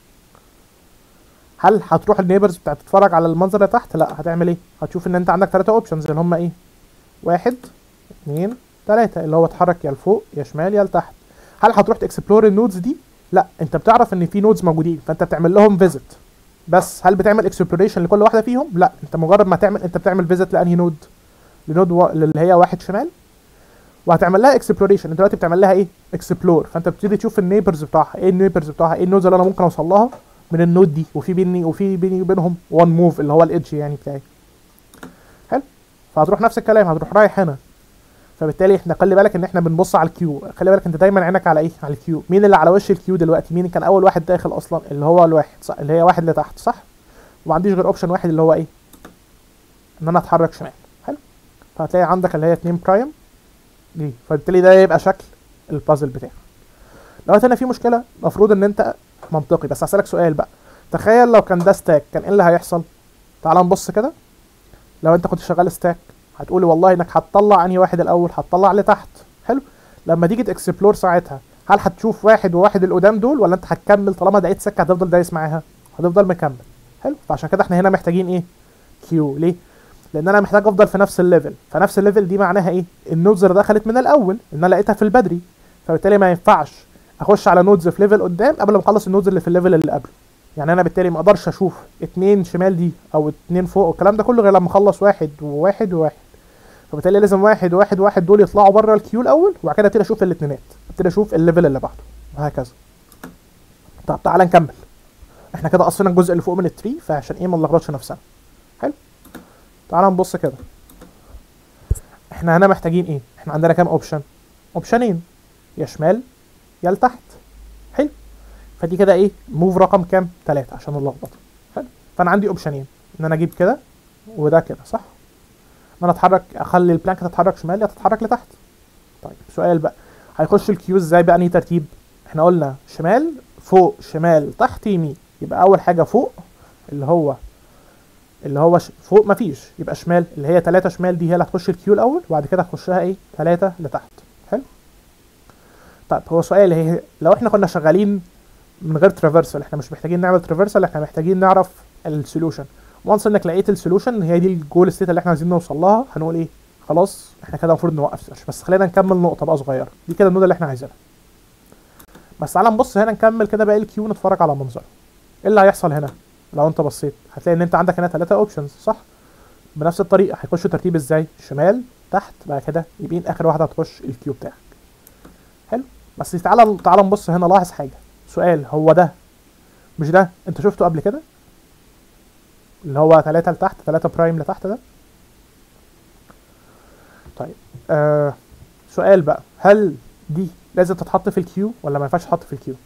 هل هتروح النيبرز بتاعت تتفرج على المنظر اللي تحت لا هتعمل ايه هتشوف ان انت عندك ثلاثة اوبشنز اللي هم ايه واحد اتنين تلاتة اللي هو اتحرك يا لفوق يا شمال يا لتحت هل هتروح تكسبلور النودز دي لا انت بتعرف ان في نودز موجودين فانت بتعمل لهم فيزيت بس هل بتعمل اكسبلوريشن لكل واحده فيهم لا انت مجرد ما تعمل انت بتعمل فيزيت لانهي نود لنود و... اللي هي واحد شمال وهتعمل لها اكسبلوريشن انت دلوقتي بتعمل لها ايه اكسبلور فانت بتبتدي تشوف النيبرز بتاعها ايه النيبرز بتاعها ايه النودز اللي انا ممكن اوصل لها من النود دي وفي بيني وفي بيني وبينهم وان موف اللي هو الايدج يعني بتاعي حلو فهتروح نفس الكلام هتروح رايح هنا فبالتالي احنا خلي بالك ان احنا بنبص على الكيو خلي بالك انت دايما عينك على ايه على الكيو مين اللي على وش الكيو دلوقتي مين كان اول واحد داخل اصلا اللي هو الواحد صح اللي هي واحد لتحت صح وما عنديش غير اوبشن واحد اللي هو ايه ان انا اتحرك شمال حلو فهتلاقي عندك اللي هي 2 برايم دي فبالتالي ده يبقى شكل البازل بتاعك لو هنا في مشكله المفروض ان انت منطقي بس هسالك سؤال بقى تخيل لو كان ده ستاك كان ايه اللي هيحصل تعال نبص كده لو انت كنت شغال ستاك هتقولي والله انك هتطلع انهي واحد الاول هتطلع لتحت حلو لما تيجي تكسبلور ساعتها هل هتشوف واحد وواحد القدام دول ولا انت هتكمل طالما دقيت سكه هتفضل دايس معاها هتفضل مكمل حلو فعشان كده احنا هنا محتاجين ايه كيو ليه لان انا محتاج افضل في نفس الليفل فنفس الليفل دي معناها ايه النودز اللي دخلت من الاول ان انا لقيتها في البدري فبالتالي ما ينفعش اخش على نودز في ليفل قدام قبل ما اخلص النودز اللي في الليفل اللي قبله يعني انا بالتالي ما اقدرش اشوف اتنين شمال دي او اتنين فوق والكلام ده كله غير لما اخلص واحد وواحد وواحد فبالتالي لازم واحد وواحد وواحد دول يطلعوا بره الكيو الاول وبعد كده ابتدي اشوف الاثنينات ابتدي اشوف الليفل اللي بعده وهكذا طب تعالى نكمل احنا كده قصينا الجزء اللي فوق من التري فعشان ايه ما نلخبطش نفسنا حلو تعالى نبص كده احنا هنا محتاجين ايه احنا عندنا كام اوبشن اوبشنين يا شمال يا لتحت حلو فدي كده ايه موف رقم كام 3 عشان نلخبط حلو فانا عندي اوبشنين ان انا اجيب كده وده كده صح ان انا اتحرك اخلي البلانك تتحرك شمال يا تتحرك لتحت طيب سؤال بقى هيخش الكيو ازاي بأنهي ترتيب احنا قلنا شمال فوق شمال تحت يمين يبقى اول حاجه فوق اللي هو اللي هو ش... فوق مفيش يبقى شمال اللي هي 3 شمال دي هي اللي هتخش الكيو الاول وبعد كده هتخشها ايه 3 لتحت حلو طيب هو سؤال هي لو احنا كنا شغالين من غير ترافيرسال احنا مش محتاجين نعمل ترافيرسال احنا محتاجين نعرف السوليوشن وانس انك لقيت السوليوشن هي دي الجول ستيت اللي احنا عايزين نوصل لها هنقول ايه خلاص احنا كده المفروض نوقف سيرش بس خلينا نكمل نقطه بقى صغيره دي كده النود اللي احنا عايزينها بس تعالى نبص هنا نكمل كده باقي الكيو نتفرج على منظره ايه اللي هيحصل هنا لو انت بصيت هتلاقي ان انت عندك هنا ثلاثة اوبشنز صح بنفس الطريقه هيخشوا ترتيب ازاي شمال تحت بعد كده يمين اخر واحده هتخش الكيو بتاعك حلو بس تعالى تعالى نبص هنا لاحظ حاجه سؤال هو ده مش ده انت شفته قبل كده اللي هو 3 لتحت 3 برايم لتحت ده طيب آه سؤال بقى هل دي لازم تتحط في الكيو ولا ما ينفعش تتحط في الكيو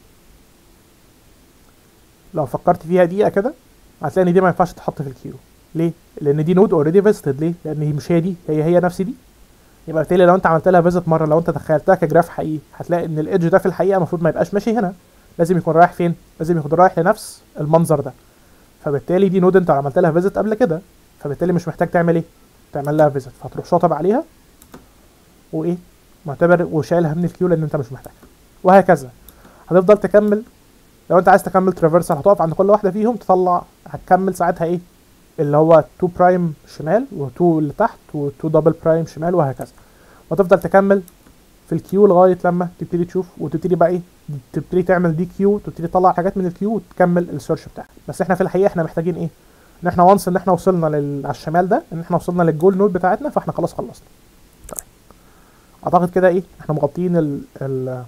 لو فكرت فيها دقيقه كده هتلاقي ان دي ما ينفعش تتحط في الكيو ليه لان دي نود اوريدي فيزيتد ليه لان هي مش هي دي هي هي نفس دي يبقى بالتالي لو انت عملت لها فيزيت مره لو انت تخيلتها كجراف حقيقي هتلاقي ان الايدج ده في الحقيقه المفروض ما يبقاش ماشي هنا لازم يكون رايح فين لازم يكون رايح لنفس المنظر ده فبالتالي دي نود انت عملت لها فيزيت قبل كده فبالتالي مش محتاج تعمل ايه تعمل لها فيزيت فهتروح شاطب عليها وايه معتبر وشايلها من الكيو لان انت مش محتاجها وهكذا هتفضل تكمل لو انت عايز تكمل ترافيرسال هتقف عند كل واحده فيهم تطلع هتكمل ساعتها ايه اللي هو 2 برايم شمال و2 اللي تحت و2 دبل برايم شمال وهكذا وتفضل تكمل في الكيو لغايه لما تبتدي تشوف وتبتدي بقى ايه تبتدي تعمل دي كيو تبتدي تطلع حاجات من الكيو وتكمل السيرش بتاعك بس احنا في الحقيقه احنا محتاجين ايه ان احنا وانس ان احنا وصلنا لل... على الشمال ده ان احنا وصلنا للجول نود بتاعتنا فاحنا خلاص خلصنا طيب اعتقد كده ايه احنا مغطيين ال ال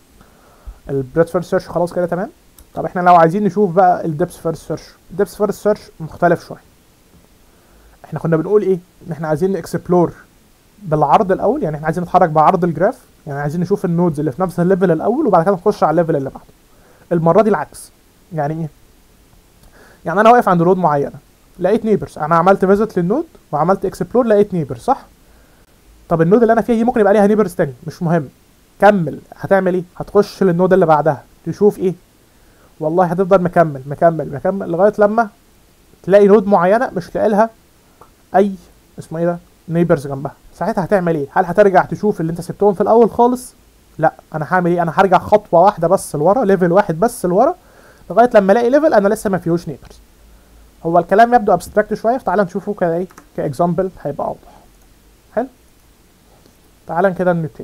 البريد فيرست سيرش خلاص كده تمام طب احنا لو عايزين نشوف بقى الدبس فيرست سيرش الدبس فيرست سيرش مختلف شويه احنا كنا بنقول ايه ان احنا عايزين نكسبلور بالعرض الاول يعني احنا عايزين نتحرك بعرض الجراف يعني عايزين نشوف النودز اللي في نفس الليفل الاول وبعد كده نخش على الليفل اللي بعده المره دي العكس يعني ايه يعني انا واقف عند نود معينه لقيت نيبرز انا عملت فيزيت للنود وعملت اكسبلور لقيت نيبرز صح طب النود اللي انا فيها دي ممكن يبقى ليها نيبرز تاني مش مهم كمل هتعمل ايه هتخش للنود اللي بعدها تشوف ايه والله هتفضل مكمل مكمل مكمل لغايه لما تلاقي نود معينه مش لاقي لها اي اسمه ايه ده نيبرز جنبها ساعتها هتعمل ايه هل هترجع تشوف اللي انت سبتهم في الاول خالص لا انا هعمل ايه انا هرجع خطوه واحده بس لورا ليفل واحد بس لورا لغايه لما الاقي ليفل انا لسه ما فيهوش نيبرز هو الكلام يبدو ابستراكت شويه فتعالى نشوفه كده ايه كاكزامبل هيبقى اوضح حلو تعالى كده نبتدي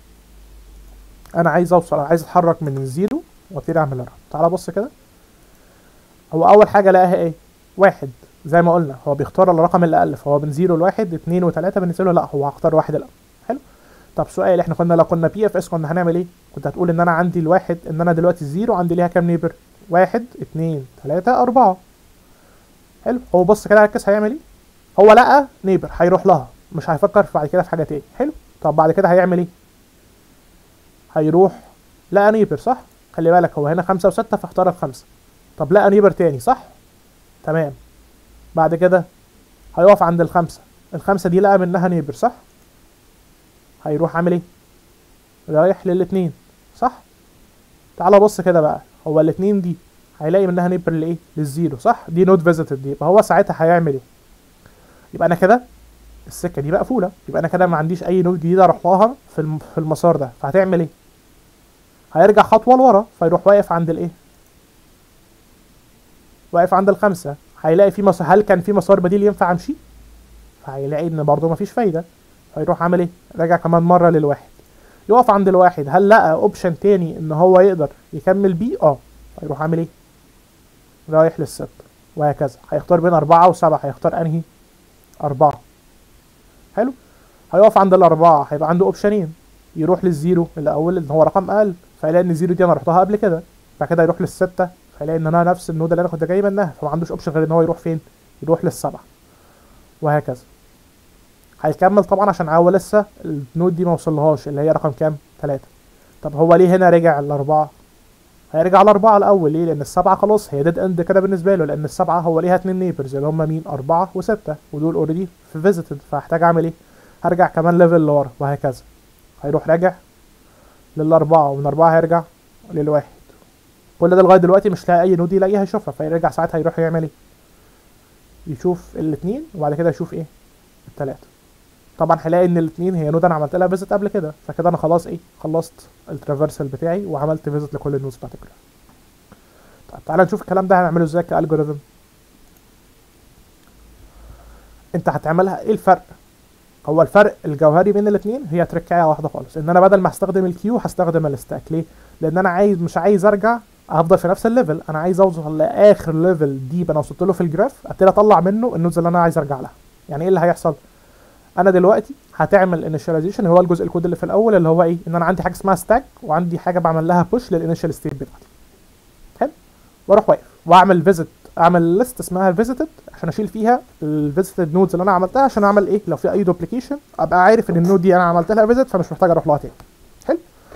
انا عايز اوصل عايز اتحرك من الزيرو وابتدي اعمل رقم تعالى بص كده هو اول حاجه لقاها ايه واحد زي ما قلنا هو بيختار الرقم اللي اقل فهو من زيرو لواحد اتنين وتلاته بالنسبه له لا هو هختار واحد الاول حلو طب سؤال احنا كنا لو كنا بي اف اس كنا هنعمل ايه كنت هتقول ان انا عندي الواحد ان انا دلوقتي الزيرو عندي ليها كام نيبر واحد اتنين تلاته اربعه حلو هو بص كده ركز هيعمل ايه هو لقى نيبر هيروح لها مش هيفكر في بعد كده في حاجه تاني حلو طب بعد كده هيعمل ايه هيروح لقى نيبر صح خلي بالك هو هنا خمسة وستة فاختار الخمسة طب لقى نيبر تاني صح تمام بعد كده هيقف عند الخمسة الخمسة دي لقى منها نيبر صح هيروح عامل ايه رايح للاتنين صح تعال بص كده بقى هو الاتنين دي هيلاقي منها نيبر لايه للزيرو صح دي نوت فيزيتد دي يبقى هو ساعتها هيعمل ايه يبقى انا كده السكه دي مقفوله يبقى انا كده ما عنديش اي نوت جديده اروح لها في الم- في المسار ده فهتعمل ايه هيرجع خطوه لورا فيروح واقف عند الايه واقف عند الخمسه هيلاقي في مسار هل كان في مسار بديل ينفع امشي فهيلاقي ان برضه مفيش فايده فيروح عامل ايه راجع كمان مره للواحد يقف عند الواحد هل لقى اوبشن تاني ان هو يقدر يكمل بيه اه فيروح عامل ايه رايح للستة وهكذا هيختار بين أربعة وسبعة هيختار أنهي أربعة حلو هيقف عند الأربعة هيبقى عنده أوبشنين يروح للزيرو الأول اللي هو رقم أقل فيلاقي إن الزيرو دي أنا رحتها قبل كده بعد كده يروح للستة فيلاقي إن أنا نفس النود اللي أنا كنت جاي منها فما عندوش أوبشن غير إن هو يروح فين يروح للسبعة وهكذا هيكمل طبعا عشان هو لسه النود دي ما وصلهاش اللي هي رقم كام تلاتة طب هو ليه هنا رجع الأربعة هيرجع الأربعة الأول ليه؟ لأن السبعة خلاص هي ديد اند كده بالنسبة له لأن السبعة هو ليها اتنين نيبرز اللي هم مين؟ أربعة وستة ودول أوريدي في فيزيتد فهحتاج أعمل إيه؟ هرجع كمان ليفل لورا وهكذا هيروح راجع للأربعة ومن أربعة هيرجع للواحد كل ده لغاية دلوقتي مش لاقي أي نود يلاقيها يشوفها فيرجع ساعتها يروح يعمل إيه؟ يشوف الاتنين وبعد كده يشوف إيه؟ التلاتة طبعا هلاقي ان الاثنين هي نود انا عملت لها فيزيت قبل كده فكده انا خلاص ايه خلصت الترافرسال بتاعي وعملت فيزيت لكل النودز بتاعت الجراف طيب تعالى نشوف الكلام ده هنعمله ازاي كالجوريثم انت هتعملها ايه الفرق هو الفرق الجوهري بين الاثنين هي تركايه واحده خالص ان انا بدل ما هستخدم الكيو هستخدم الستاك ليه لان انا عايز مش عايز ارجع افضل في نفس الليفل انا عايز اوصل لاخر ليفل ديب انا وصلت له في الجراف ابتدي اطلع منه النودز اللي انا عايز ارجع لها يعني ايه اللي هيحصل انا دلوقتي هتعمل انيشاليزيشن هو الجزء الكود اللي في الاول اللي هو ايه ان انا عندي حاجه اسمها ستاك وعندي حاجه بعمل لها بوش للانيشال ستيت بتاعتي حلو واروح واقف واعمل فيزيت اعمل ليست اسمها فيزيتد عشان اشيل فيها الفيزيتد نودز اللي انا عملتها عشان اعمل ايه لو في اي دوبليكيشن ابقى عارف ان النود دي انا عملت لها فيزيت فمش محتاج اروح لها تاني حلو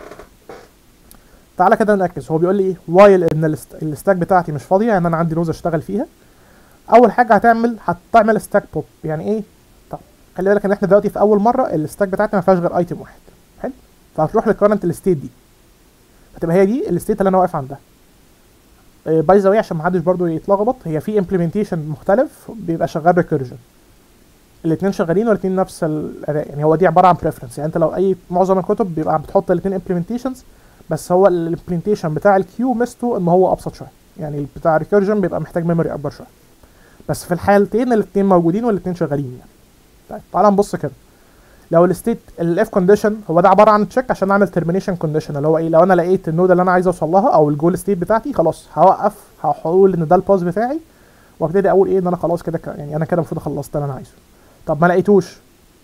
تعالى كده نركز هو بيقول لي ايه وايل ان الست- الستاك بتاعتي مش فاضيه يعني انا عندي نودز اشتغل فيها اول حاجه هتعمل هتعمل ستاك بوب يعني ايه طب خلي بالك ان احنا دلوقتي في اول مره الستاك بتاعتنا ما فيهاش غير ايتم واحد حلو فهتروح للكرنت الستيت دي هتبقى هي دي الستيت اللي انا واقف عندها باي ذا واي عشان محدش برضو يتلخبط هي في امبلمنتيشن مختلف بيبقى شغال ريكيرجن الاثنين شغالين والاثنين نفس الاداء يعني هو دي عباره عن بريفرنس يعني انت لو اي معظم الكتب بيبقى بتحط الاثنين امبلمنتيشنز بس هو الامبلمنتيشن بتاع الكيو ميزته ان هو ابسط شويه يعني بتاع ريكيرجن بيبقى محتاج ميموري اكبر شويه بس في الحالتين الاثنين موجودين والاثنين شغالين يعني طيب تعالى نبص كده لو الستيت الاف كونديشن هو ده عباره عن تشيك عشان اعمل ترمينيشن كونديشن اللي هو ايه لو انا لقيت النود اللي انا عايز اوصل لها او الجول ستيت بتاعتي خلاص هوقف هقول ان ده الباس بتاعي وابتدي اقول ايه ان انا خلاص كده ك- يعني انا كده المفروض خلصت اللي انا عايزه طب ما لقيتوش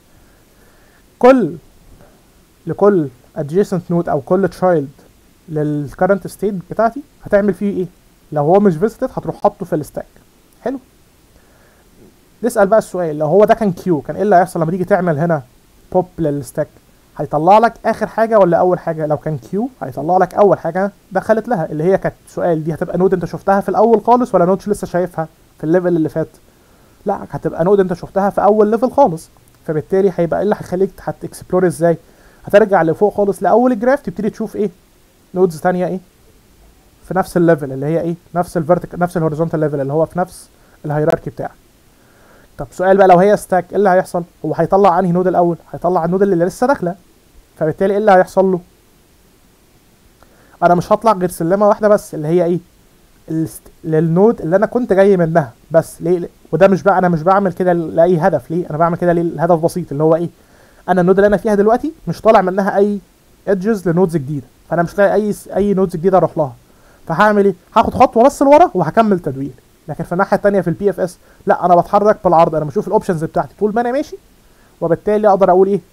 كل لكل adjacent node او كل child للكرنت ستيت بتاعتي هتعمل فيه ايه لو هو مش visited هتروح حاطه في الستاك حلو نسال بقى السؤال لو هو ده كان كيو كان ايه اللي هيحصل لما تيجي تعمل هنا بوب للستاك هيطلع لك اخر حاجه ولا اول حاجه لو كان كيو هيطلع لك اول حاجه دخلت لها اللي هي كانت سؤال دي هتبقى نود انت شفتها في الاول خالص ولا نود لسه شايفها في الليفل اللي فات لا هتبقى نود انت شفتها في اول ليفل خالص فبالتالي هيبقى ايه اللي هيخليك هتكسبلور ازاي هترجع لفوق خالص لاول الجراف تبتدي تشوف ايه نودز تانية ايه في نفس الليفل اللي هي ايه نفس الفيرتيكال نفس الهوريزونتال ليفل اللي هو في نفس الهيراركي بتاعك طب سؤال بقى لو هي ستاك ايه اللي هيحصل هو هيطلع انهي نود الاول هيطلع النود اللي لسه داخله فبالتالي ايه اللي هيحصل له انا مش هطلع غير سلمه واحده بس اللي هي ايه الست... للنود اللي انا كنت جاي منها بس ليه ليه؟ وده مش بقى انا مش بعمل كده لاي هدف ليه انا بعمل كده ليه الهدف بسيط اللي هو ايه انا النود اللي انا فيها دلوقتي مش طالع منها اي ادجز لنودز جديده فانا مش لاقي اي اي نودز جديده اروح لها فهعمل ايه هاخد خطوه بس لورا وهكمل تدوير لكن في الناحيه الثانيه في البي اف اس لا انا بتحرك بالعرض انا بشوف الاوبشنز بتاعتي طول ما انا ماشي وبالتالي اقدر اقول ايه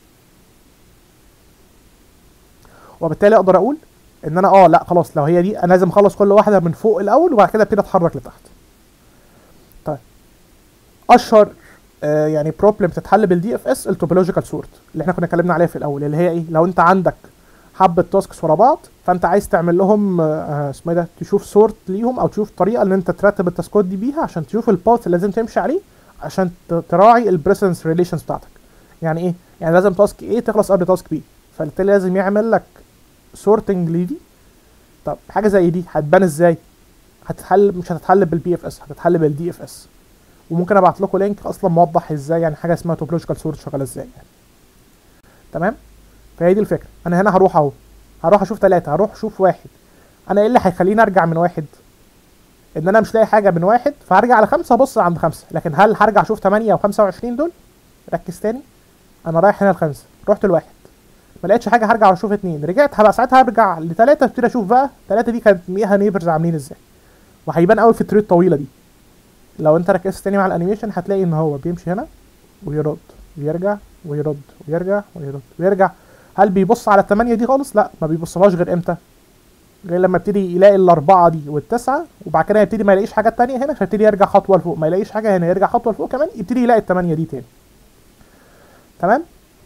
وبالتالي اقدر اقول ان انا اه لا خلاص لو هي دي انا لازم اخلص كل واحده من فوق الاول وبعد كده ابتدي اتحرك لتحت طيب اشهر آه يعني بروبلم بتتحل بالدي اف اس التوبولوجيكال سورت اللي احنا كنا اتكلمنا عليها في الاول اللي هي ايه لو انت عندك حبه تاسكس ورا بعض فانت عايز تعمل لهم آه اسمه ايه ده تشوف سورت ليهم او تشوف طريقه ان انت ترتب التاسكات دي بيها عشان تشوف الباث اللي لازم تمشي عليه عشان ت- تراعي البريسنس ريليشنز بتاعتك يعني ايه يعني لازم تاسك ايه تخلص قبل تاسك بي فبالتالي لازم يعمل لك سورتنج لدي طب حاجه زي دي هتبان ازاي هتتحل مش هتتحل بالبي اف اس هتتحل بالدي اف اس وممكن ابعت لكم لينك اصلا موضح ازاي يعني حاجه اسمها توبولوجيكال سورت شغاله ازاي يعني تمام فهي دي الفكره انا هنا هروح اهو هروح اشوف ثلاثة هروح اشوف واحد انا ايه اللي هيخليني ارجع من واحد ان انا مش لاقي حاجه من واحد فهرجع على خمسة ابص عند خمسة لكن هل هرجع اشوف 8 و 25 دول ركز تاني انا رايح هنا لخمسة رحت لواحد ما لقيتش حاجه هرجع اشوف اتنين رجعت هبقى ساعتها هرجع لتلاتة ابتدي اشوف بقى تلاتة دي كانت ليها نيبرز عاملين ازاي وهيبان قوي في التريد الطويله دي لو انت ركزت تاني مع الانيميشن هتلاقي ان هو بيمشي هنا ويرد ويرجع ويرد ويرجع ويرد ويرجع هل بيبص على الثمانية دي خالص؟ لا ما بيبصلهاش غير امتى؟ غير لما يبتدي يلاقي الأربعة دي والتسعة وبعد كده يبتدي ما يلاقيش حاجات تانية هنا فيبتدي يرجع خطوة لفوق ما يلاقيش حاجة هنا يرجع خطوة لفوق كمان يبتدي يلاقي الثمانية دي تاني تمام؟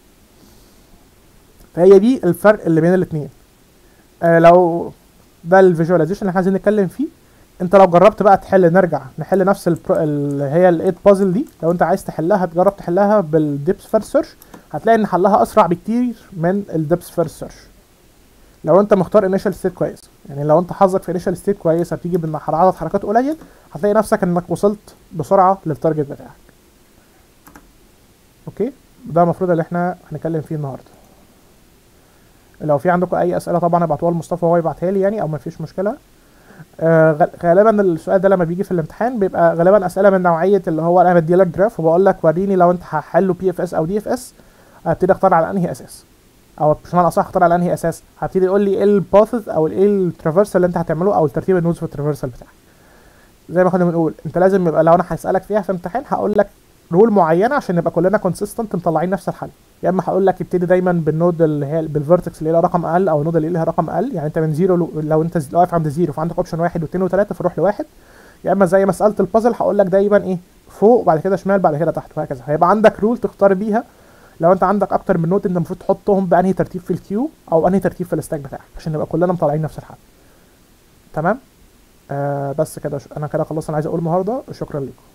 فهي دي الفرق اللي بين الاثنين آه لو ده الفيجواليزيشن اللي احنا عايزين نتكلم فيه انت لو جربت بقى تحل نرجع نحل نفس البرو... اللي هي الايت بازل دي لو انت عايز تحلها تجرب تحلها بالديبس فيرست سيرش هتلاقي ان حلها اسرع بكتير من الديبس فيرست سيرش لو انت مختار انيشال ستيت كويس يعني لو انت حظك في انيشال ستيت كويس هتيجي من عدد حركات قليل هتلاقي نفسك انك وصلت بسرعه للتارجت بتاعك اوكي ده المفروض اللي احنا هنتكلم فيه النهارده لو في عندكم اي اسئله طبعا ابعتوها لمصطفى وهو يبعتها لي يعني او ما فيش مشكله آه غ- غالبا السؤال ده لما بيجي في الامتحان بيبقى غالبا اسئله من نوعيه اللي هو انا بدي لك جراف وبقول لك وريني لو انت هحله بي اف اس او دي اف اس هبتدي اختار على انهي اساس او بمعنى اصح اختار على انهي اساس هبتدي يقول لي ايه الباثز او ايه الترافرسال اللي انت هتعمله او الترتيب النودز في الترافرسال بتاعك زي ما كنا بنقول انت لازم يبقى لو انا هسالك فيها في امتحان هقول لك رول معينه عشان نبقى كلنا كونسيستنت مطلعين نفس الحل يا اما هقول لك ابتدي دايما بالنود اللي هي بالفيرتكس اللي لها رقم اقل او النود اللي لها رقم اقل يعني انت من زيرو لو, لو انت ز- واقف عند زيرو فعندك اوبشن واحد واثنين وثلاثه فروح لواحد يا اما زي مساله البازل هقول لك دايما ايه فوق وبعد كده شمال بعد كده تحت وهكذا هيبقى عندك رول تختار بيها لو انت عندك اكتر من نوت انت المفروض تحطهم بانهي ترتيب في الكيو او انهي ترتيب في الستاك بتاعك عشان نبقى كلنا مطلعين نفس الحل تمام آه بس كده ش- انا كده خلاص انا عايز اقول النهارده شكرا لكم